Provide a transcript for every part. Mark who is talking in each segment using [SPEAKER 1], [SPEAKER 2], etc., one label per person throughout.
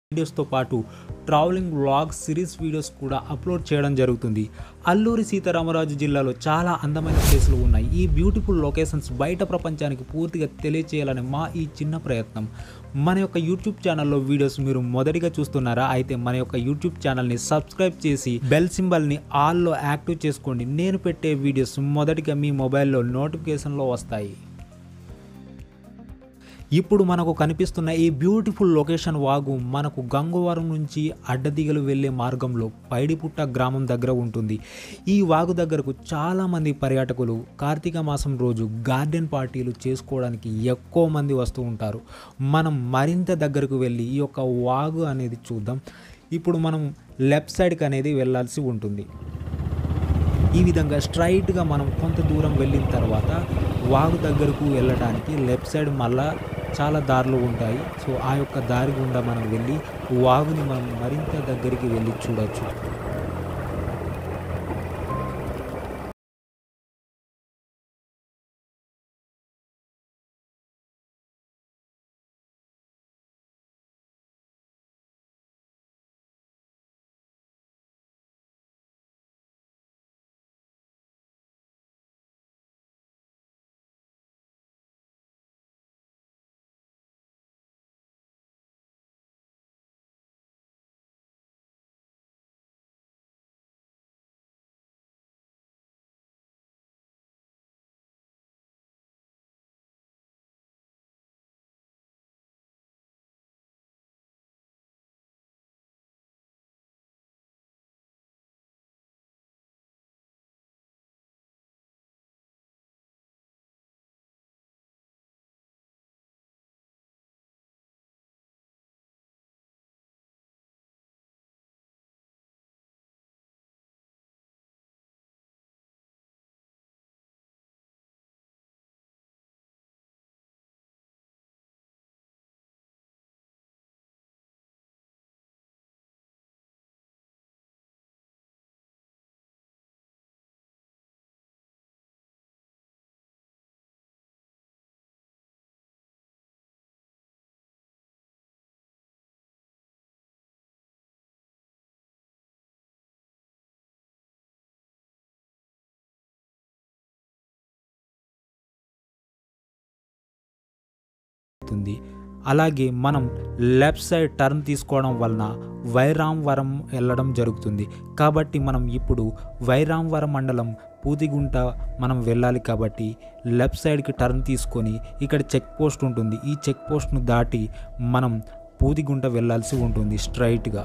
[SPEAKER 1] వీడియోస్తో పాటు travelling vlog series videos కూడా అప్లోడ్ చేయడం జరుగుతుంది అల్లూరి సీతారామరాజు జిల్లాలో చాలా అందమైన ప్లేసులు ఉన్నాయి ఈ బ్యూటిఫుల్ లొకేషన్స్ బయట ప్రపంచానికి పూర్తిగా తెలియచేయాలని మా ఈ చిన్న ప్రయత్నం మన యొక్క యూట్యూబ్ ఛానల్లో వీడియోస్ మీరు మొదటిగా చూస్తున్నారా అయితే మన యొక్క యూట్యూబ్ ఛానల్ని సబ్స్క్రైబ్ చేసి బెల్ సింబల్ని ఆల్లో యాక్టివ్ చేసుకోండి నేను పెట్టే వీడియోస్ మొదటిగా మీ మొబైల్లో నోటిఫికేషన్లో వస్తాయి ఇప్పుడు మనకు కనిపిస్తున్న ఈ బ్యూటిఫుల్ లొకేషన్ వాగు మనకు గంగవరం నుంచి అడ్డదిగలు వెళ్ళే మార్గంలో పైడిపుట్ట గ్రామం దగ్గర ఉంటుంది ఈ వాగు దగ్గరకు చాలామంది పర్యాటకులు కార్తీక మాసం రోజు గార్డెన్ పార్టీలు చేసుకోవడానికి ఎక్కువ మంది వస్తూ ఉంటారు మనం మరింత దగ్గరకు వెళ్ళి ఈ యొక్క వాగు అనేది చూద్దాం ఇప్పుడు మనం లెఫ్ట్ సైడ్కి అనేది వెళ్ళాల్సి ఉంటుంది ఈ విధంగా స్ట్రైట్గా మనం కొంత దూరం వెళ్ళిన తర్వాత వాగు దగ్గరకు వెళ్ళడానికి లెఫ్ట్ సైడ్ మళ్ళా చాలా దారులు ఉంటాయి సో ఆ యొక్క దారి గుండా మనం వెళ్ళి వాగుని మనం మరింత దగ్గరికి వెళ్ళి చూడొచ్చు అవుతుంది అలాగే మనం లెఫ్ట్ సైడ్ టర్న్ తీసుకోవడం వలన వైరాంవరం వెళ్ళడం జరుగుతుంది కాబట్టి మనం ఇప్పుడు వైరాంవరం మండలం పూదిగుంట మనం వెళ్ళాలి కాబట్టి లెఫ్ట్ సైడ్కి టర్న్ తీసుకొని ఇక్కడ చెక్ పోస్ట్ ఉంటుంది ఈ చెక్ పోస్ట్ను దాటి మనం పూదిగుంట వెళ్ళాల్సి ఉంటుంది స్ట్రైట్గా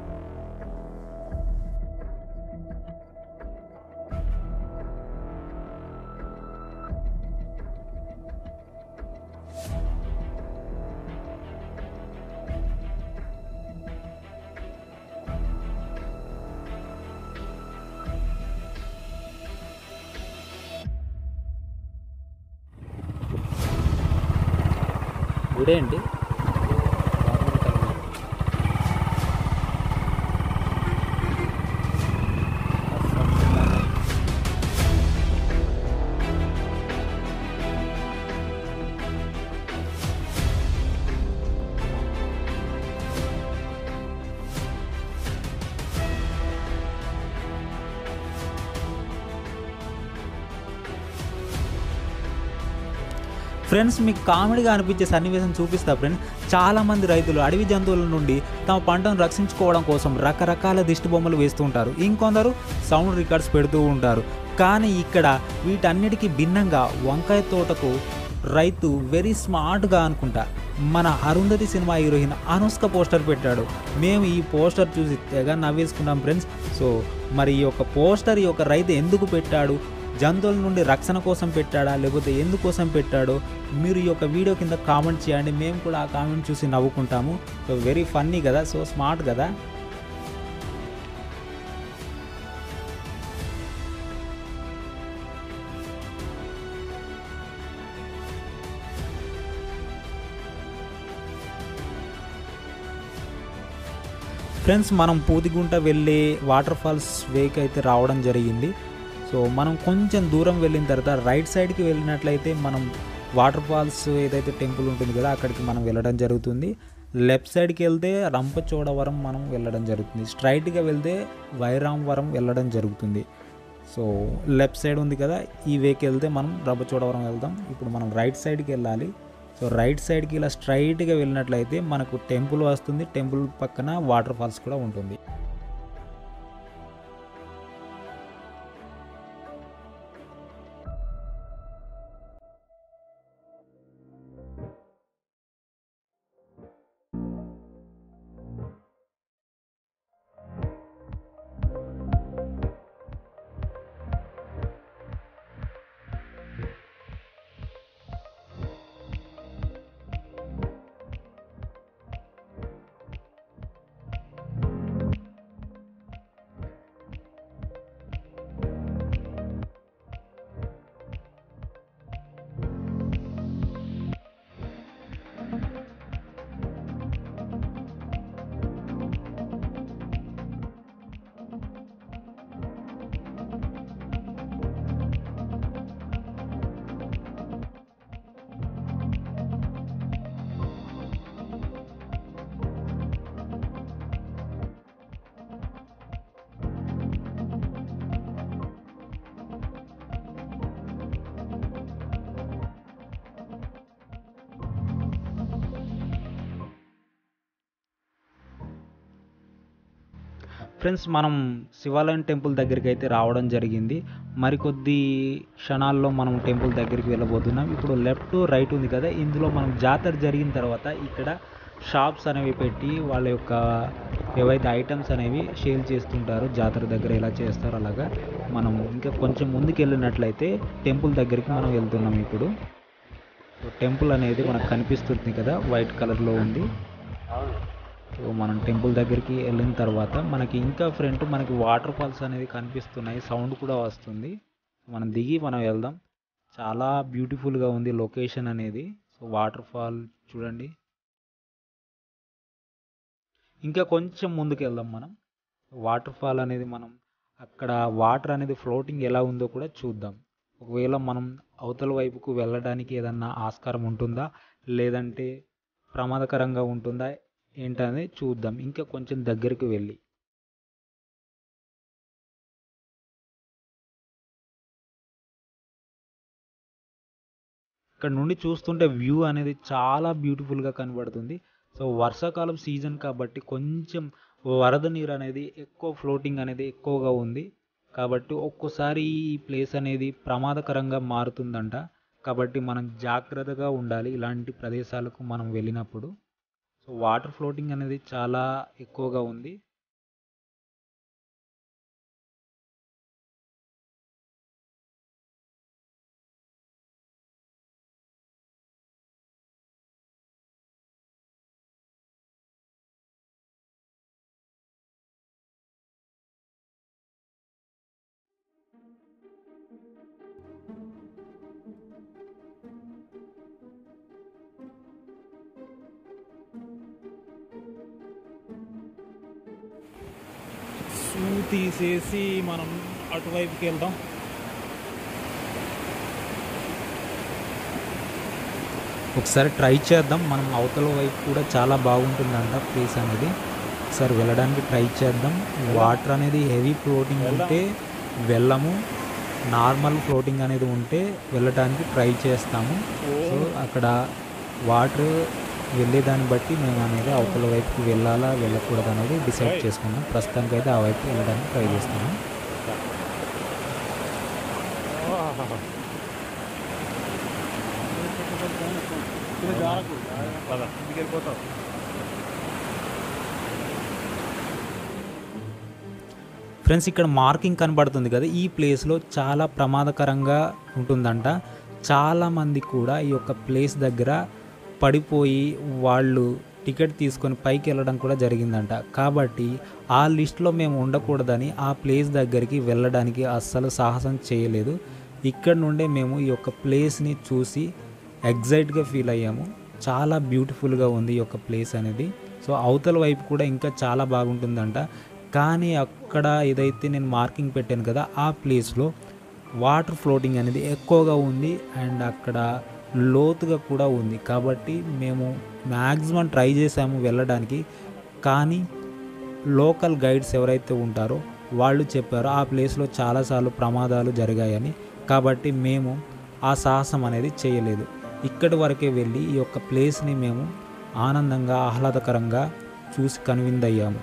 [SPEAKER 1] గుడే అండి ఫ్రెండ్స్ మీకు కామెడీగా అనిపించే సన్నివేశం చూపిస్తా ఫ్రెండ్స్ చాలామంది రైతులు అడవి జంతువుల నుండి తమ పంటను రక్షించుకోవడం కోసం రకరకాల దిష్టి బొమ్మలు వేస్తూ ఉంటారు ఇంకొందరు సౌండ్ రికార్డ్స్ పెడుతూ ఉంటారు కానీ ఇక్కడ వీటన్నిటికీ భిన్నంగా వంకాయ తోటకు రైతు వెరీ స్మార్ట్గా అనుకుంటా మన Arundhati cinema heroine Anushka poster పెట్టాడు మేము ఈ పోస్టర్ చూసి తెగ నవ్వేసుకున్నాం ఫ్రెండ్స్ సో మరి ఈ యొక్క పోస్టర్ ఈ యొక్క రైతు ఎందుకు పెట్టాడు జంతువుల నుండి రక్షణ కోసం పెట్టాడా లేకపోతే ఎందుకోసం పెట్టాడో మీరు ఈ యొక్క వీడియో కింద కామెంట్ చేయండి మేము కూడా ఆ కామెంట్ చూసి నవ్వుకుంటాము సో వెరీ ఫన్నీ కదా సో స్మార్ట్ కదా ఫ్రెండ్స్ మనం పూతిగుంట వెళ్ళే వాటర్ ఫాల్స్ వేకి అయితే రావడం జరిగింది సో మనం కొంచెం దూరం వెళ్ళిన తర్వాత రైట్ సైడ్కి వెళ్ళినట్లయితే మనం వాటర్ ఫాల్స్ ఏదైతే టెంపుల్ ఉంటుంది కదా అక్కడికి మనం వెళ్ళడం జరుగుతుంది లెఫ్ట్ సైడ్కి వెళ్తే రంపచోడవరం మనం వెళ్ళడం జరుగుతుంది స్ట్రైట్గా వెళ్తే వైరాంవరం వెళ్ళడం జరుగుతుంది సో లెఫ్ట్ సైడ్ ఉంది కదా ఈ వేకి వెళ్తే మనం రంపచోడవరం వెళ్దాం ఇప్పుడు మనం రైట్ సైడ్కి వెళ్ళాలి సో రైట్ సైడ్కి ఇలా స్ట్రైట్గా వెళ్ళినట్లయితే మనకు టెంపుల్ వస్తుంది టెంపుల్ పక్కన వాటర్ ఫాల్స్ కూడా ఉంటుంది ఫ్రెండ్స్ మనం శివాలయం టెంపుల్ దగ్గరికి అయితే రావడం జరిగింది మరికొద్ది క్షణాల్లో మనం టెంపుల్ దగ్గరికి వెళ్ళబోతున్నాం ఇప్పుడు లెఫ్ట్ రైట్ ఉంది కదా ఇందులో మనం జాతర జరిగిన తర్వాత ఇక్కడ షాప్స్ అనేవి పెట్టి వాళ్ళ యొక్క ఏవైతే ఐటమ్స్ అనేవి సేల్ చేస్తుంటారో జాతర దగ్గర ఎలా చేస్తారో అలాగా మనం ఇంకా కొంచెం ముందుకు వెళ్ళినట్లయితే టెంపుల్ దగ్గరికి మనం వెళ్తున్నాం ఇప్పుడు సో టెంపుల్ అనేది మనకు కనిపిస్తుంది కదా వైట్ కలర్లో ఉంది సో మనం టెంపుల్ దగ్గరికి వెళ్ళిన తర్వాత మనకి ఇంకా ఫ్రంట్ మనకి వాటర్ ఫాల్స్ అనేది కనిపిస్తున్నాయి సౌండ్ కూడా వస్తుంది మనం దిగి మనం వెళ్దాం చాలా బ్యూటిఫుల్గా ఉంది లొకేషన్ అనేది సో వాటర్ ఫాల్ చూడండి ఇంకా కొంచెం ముందుకు వెళ్దాం మనం వాటర్ ఫాల్ అనేది మనం అక్కడ వాటర్ అనేది ఫ్లోటింగ్ ఎలా ఉందో కూడా చూద్దాం ఒకవేళ మనం అవతల వైపుకు వెళ్ళడానికి ఏదన్నా ఆస్కారం ఉంటుందా లేదంటే ప్రమాదకరంగా ఉంటుందా ఏంటనేది చూద్దాం ఇంకా కొంచెం దగ్గరికి వెళ్ళి ఇక్కడ నుండి చూస్తుంటే వ్యూ అనేది చాలా బ్యూటిఫుల్గా కనబడుతుంది సో వర్షాకాలం సీజన్ కాబట్టి కొంచెం వరద నీరు అనేది ఎక్కువ ఫ్లోటింగ్ అనేది ఎక్కువగా ఉంది కాబట్టి ఒక్కోసారి ఈ ప్లేస్ అనేది ప్రమాదకరంగా మారుతుందంట కాబట్టి మనం జాగ్రత్తగా ఉండాలి ఇలాంటి ప్రదేశాలకు మనం వెళ్ళినప్పుడు సో వాటర్ ఫ్లోటింగ్ అనేది చాలా ఎక్కువగా ఉంది షూ తీసేసి మనం అటువైపుకి వెళ్దాం ఒకసారి ట్రై చేద్దాం మనం అవతల వైపు కూడా చాలా బాగుంటుందంట ప్లేస్ అనేది ఒకసారి వెళ్ళడానికి ట్రై చేద్దాం వాటర్ అనేది హెవీ ఫ్లోటింగ్ ఉంటే వెళ్ళము నార్మల్ ఫ్లోటింగ్ అనేది ఉంటే వెళ్ళడానికి ట్రై చేస్తాము సో అక్కడ వాటర్ వెళ్ళేదాన్ని బట్టి మేము అనేది అవతల వైపుకి వెళ్ళాలా వెళ్ళకూడదు అనేది డిసైడ్ చేసుకున్నాం ప్రస్తుతానికి అయితే ఆ వైపు వెళ్ళడానికి ట్రై చేస్తాము ఫ్రెండ్స్ ఇక్కడ మార్కింగ్ కనబడుతుంది కదా ఈ ప్లేస్లో చాలా ప్రమాదకరంగా ఉంటుందంట చాలామంది కూడా ఈ యొక్క ప్లేస్ దగ్గర పడిపోయి వాళ్ళు టికెట్ తీసుకొని పైకి వెళ్ళడం కూడా జరిగిందంట కాబట్టి ఆ లిస్ట్లో మేము ఉండకూడదని ఆ ప్లేస్ దగ్గరికి వెళ్ళడానికి అస్సలు సాహసం చేయలేదు ఇక్కడ నుండే మేము ఈ యొక్క ప్లేస్ని చూసి ఎగ్జైట్గా ఫీల్ అయ్యాము చాలా బ్యూటిఫుల్గా ఉంది ఈ యొక్క ప్లేస్ అనేది సో అవతల వైపు కూడా ఇంకా చాలా బాగుంటుందంట కానీ అక్కడ ఏదైతే నేను మార్కింగ్ పెట్టాను కదా ఆ ప్లేస్లో వాటర్ ఫ్లోటింగ్ అనేది ఎక్కువగా ఉంది అండ్ అక్కడ లోతుగా కూడా ఉంది కాబట్టి మేము మ్యాక్సిమం ట్రై చేసాము వెళ్ళడానికి కానీ లోకల్ గైడ్స్ ఎవరైతే ఉంటారో వాళ్ళు చెప్పారో ఆ ప్లేస్లో చాలాసార్లు ప్రమాదాలు జరిగాయని కాబట్టి మేము ఆ సాహసం అనేది చేయలేదు ఇక్కడి వరకే వెళ్ళి ఈ యొక్క ప్లేస్ని మేము ఆనందంగా ఆహ్లాదకరంగా చూసి కనువిందయ్యాము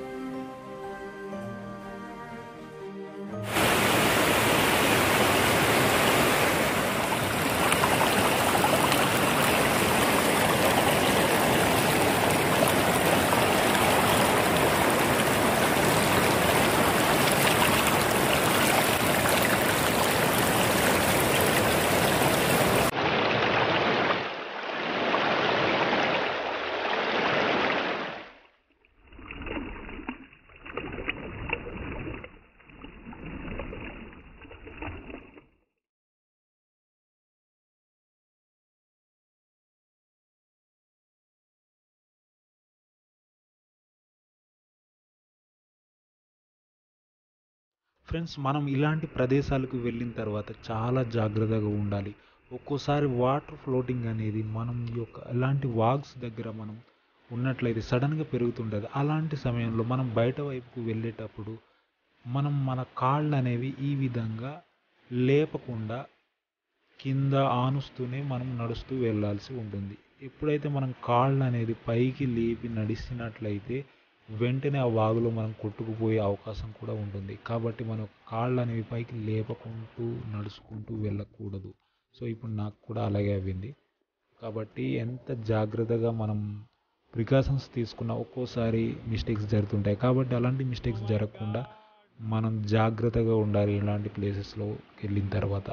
[SPEAKER 1] ఫ్రెండ్స్ మనం ఇలాంటి ప్రదేశాలకు వెళ్ళిన తర్వాత చాలా జాగ్రత్తగా ఉండాలి ఒక్కోసారి వాటర్ ఫ్లోటింగ్ అనేది మనం ఈ యొక్క ఇలాంటి వాగ్స్ దగ్గర మనం ఉన్నట్లయితే సడన్గా పెరుగుతుంటుంది అలాంటి సమయంలో మనం బయట వైపుకు వెళ్ళేటప్పుడు మనం మన కాళ్ళు అనేవి ఈ విధంగా లేపకుండా కింద ఆనుస్తూనే మనం నడుస్తూ వెళ్ళాల్సి ఉంటుంది ఎప్పుడైతే మనం కాళ్ళు అనేది పైకి లేపి నడిచినట్లయితే వెంటనే ఆ వాగులో మనం కొట్టుకుపోయే అవకాశం కూడా ఉంటుంది కాబట్టి మనం కాళ్ళు అనేవి పైకి లేపకుంటూ నడుచుకుంటూ వెళ్ళకూడదు సో ఇప్పుడు నాకు కూడా అలాగే అయింది కాబట్టి ఎంత జాగ్రత్తగా మనం ప్రికాషన్స్ తీసుకున్న ఒక్కోసారి మిస్టేక్స్ జరుగుతుంటాయి కాబట్టి అలాంటి మిస్టేక్స్ జరగకుండా మనం జాగ్రత్తగా ఉండాలి ఇలాంటి ప్లేసెస్లో వెళ్ళిన తర్వాత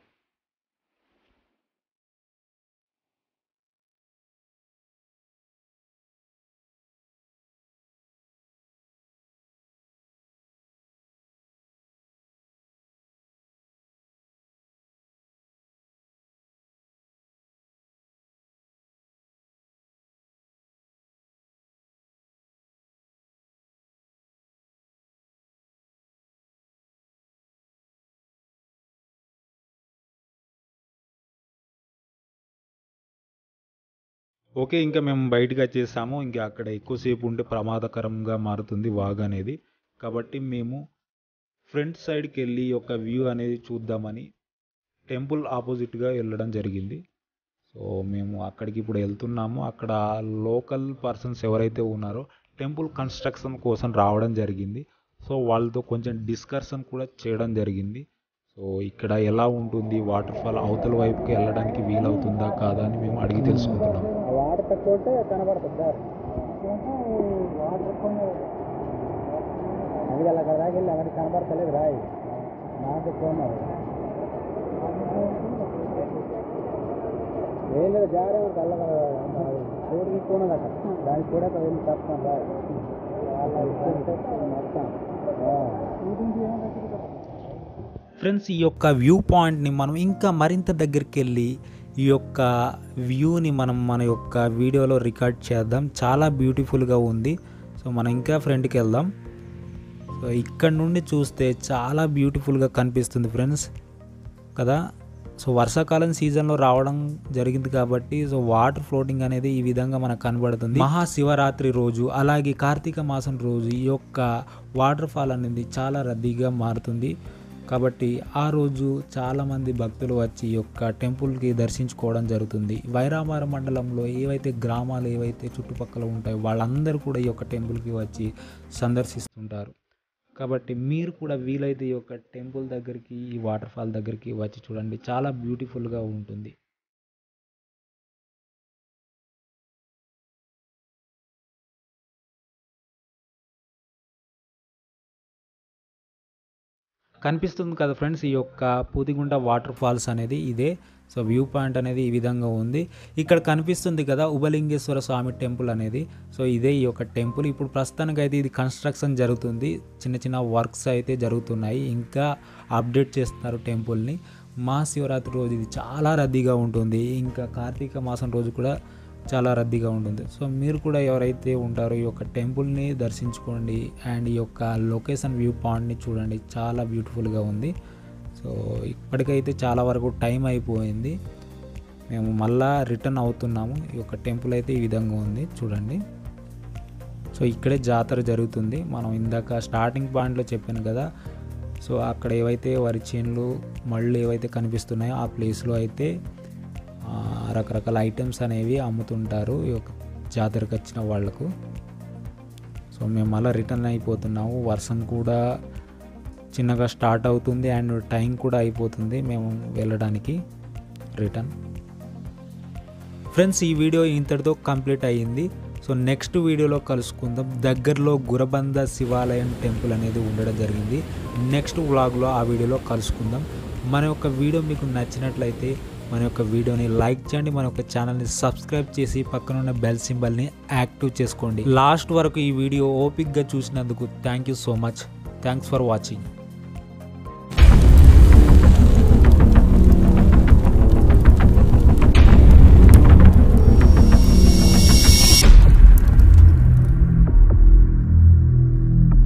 [SPEAKER 1] ఓకే ఇంకా మేము బయటకు వచ్చేసాము ఇంకా అక్కడ ఎక్కువసేపు ఉంటే ప్రమాదకరంగా మారుతుంది వాగ్ అనేది కాబట్టి మేము ఫ్రంట్ సైడ్కి వెళ్ళి ఒక వ్యూ అనేది చూద్దామని టెంపుల్ ఆపోజిట్గా వెళ్ళడం జరిగింది సో మేము అక్కడికి ఇప్పుడు వెళ్తున్నాము అక్కడ లోకల్ పర్సన్స్ ఎవరైతే ఉన్నారో టెంపుల్ కన్స్ట్రక్షన్ కోసం రావడం జరిగింది సో వాళ్ళతో కొంచెం డిస్కషన్ కూడా చేయడం జరిగింది సో ఇక్కడ ఎలా ఉంటుంది వాటర్ ఫాల్ అవతల వైపుకి వెళ్ళడానికి వీలవుతుందా కాదా అని మేము అడిగి తెలుసుకుంటున్నాం
[SPEAKER 2] వాటర్ తక్కువ ఉంటే కనబడుతుంది సార్ వాటర్ ఎక్కువ అది అలా కదా వెళ్ళి అక్కడికి కనబడతలేదు రాయి నాకు ఎక్కువ ఉన్నది ఏం లేదు జారే కళ్ళ చూడు ఎక్కువ ఉన్నది అక్కడ దానికి కూడా వెళ్ళి తప్పం రాయి మొత్తం
[SPEAKER 1] ఫ్రెండ్స్ ఈ యొక్క వ్యూ పాయింట్ని మనం ఇంకా మరింత దగ్గరికి వెళ్ళి ఈ యొక్క వ్యూని మనం మన యొక్క వీడియోలో రికార్డ్ చేద్దాం చాలా బ్యూటిఫుల్గా ఉంది సో మనం ఇంకా ఫ్రంట్కి వెళ్దాం సో ఇక్కడ నుండి చూస్తే చాలా బ్యూటిఫుల్గా కనిపిస్తుంది ఫ్రెండ్స్ కదా సో వర్షాకాలం సీజన్లో రావడం జరిగింది కాబట్టి సో వాటర్ ఫ్లోటింగ్ అనేది ఈ విధంగా మనకు కనబడుతుంది మహాశివరాత్రి రోజు అలాగే కార్తీక మాసం రోజు ఈ యొక్క వాటర్ ఫాల్ అనేది చాలా రద్దీగా మారుతుంది కాబట్టి ఆ రోజు చాలామంది భక్తులు వచ్చి ఈ యొక్క టెంపుల్కి దర్శించుకోవడం జరుగుతుంది వైరామార మండలంలో ఏవైతే గ్రామాలు ఏవైతే చుట్టుపక్కల ఉంటాయో వాళ్ళందరూ కూడా ఈ యొక్క టెంపుల్కి వచ్చి సందర్శిస్తుంటారు కాబట్టి మీరు కూడా వీలైతే ఈ యొక్క టెంపుల్ దగ్గరికి ఈ వాటర్ ఫాల్ దగ్గరికి వచ్చి చూడండి చాలా బ్యూటిఫుల్గా ఉంటుంది కనిపిస్తుంది కదా ఫ్రెండ్స్ ఈ యొక్క పూతిగుంట వాటర్ ఫాల్స్ అనేది ఇదే సో వ్యూ పాయింట్ అనేది ఈ విధంగా ఉంది ఇక్కడ కనిపిస్తుంది కదా ఉబలింగేశ్వర స్వామి టెంపుల్ అనేది సో ఇదే ఈ యొక్క టెంపుల్ ఇప్పుడు ప్రస్తుతానికి అయితే ఇది కన్స్ట్రక్షన్ జరుగుతుంది చిన్న చిన్న వర్క్స్ అయితే జరుగుతున్నాయి ఇంకా అప్డేట్ చేస్తున్నారు టెంపుల్ని మహాశివరాత్రి రోజు ఇది చాలా రద్దీగా ఉంటుంది ఇంకా కార్తీక మాసం రోజు కూడా చాలా రద్దీగా ఉంటుంది సో మీరు కూడా ఎవరైతే ఉంటారో ఈ యొక్క టెంపుల్ని దర్శించుకోండి అండ్ ఈ యొక్క లొకేషన్ వ్యూ పాయింట్ని చూడండి చాలా బ్యూటిఫుల్గా ఉంది సో ఇప్పటికైతే చాలా వరకు టైం అయిపోయింది మేము మళ్ళా రిటర్న్ అవుతున్నాము ఈ యొక్క టెంపుల్ అయితే ఈ విధంగా ఉంది చూడండి సో ఇక్కడే జాతర జరుగుతుంది మనం ఇందాక స్టార్టింగ్ పాయింట్లో చెప్పాను కదా సో అక్కడ ఏవైతే వరి చేనులు మళ్ళు ఏవైతే కనిపిస్తున్నాయో ఆ ప్లేస్లో అయితే ఆ, రకరకాల ఐటమ్స్ అనేవి అమ్ముతుంటారు ఈ యొక్క జాతరకు వచ్చిన వాళ్ళకు సో మేము మళ్ళీ రిటర్న్ అయిపోతున్నాము వర్షం కూడా చిన్నగా స్టార్ట్ అవుతుంది అండ్ టైం కూడా అయిపోతుంది మేము వెళ్ళడానికి రిటర్న్ ఫ్రెండ్స్ ఈ వీడియో ఇంతటితో కంప్లీట్ అయ్యింది సో నెక్స్ట్ వీడియోలో కలుసుకుందాం దగ్గరలో గురబంద శివాలయం టెంపుల్ అనేది ఉండడం జరిగింది నెక్స్ట్ వ్లాగ్లో ఆ వీడియోలో కలుసుకుందాం మన యొక్క వీడియో మీకు నచ్చినట్లయితే మన యొక్క వీడియోని లైక్ చేయండి మన యొక్క ఛానల్ని సబ్స్క్రైబ్ చేసి పక్కన ఉన్న బెల్ సింబల్ని యాక్టివ్ చేసుకోండి లాస్ట్ వరకు ఈ వీడియో ఓపిక్గా చూసినందుకు thank you so much thanks for watching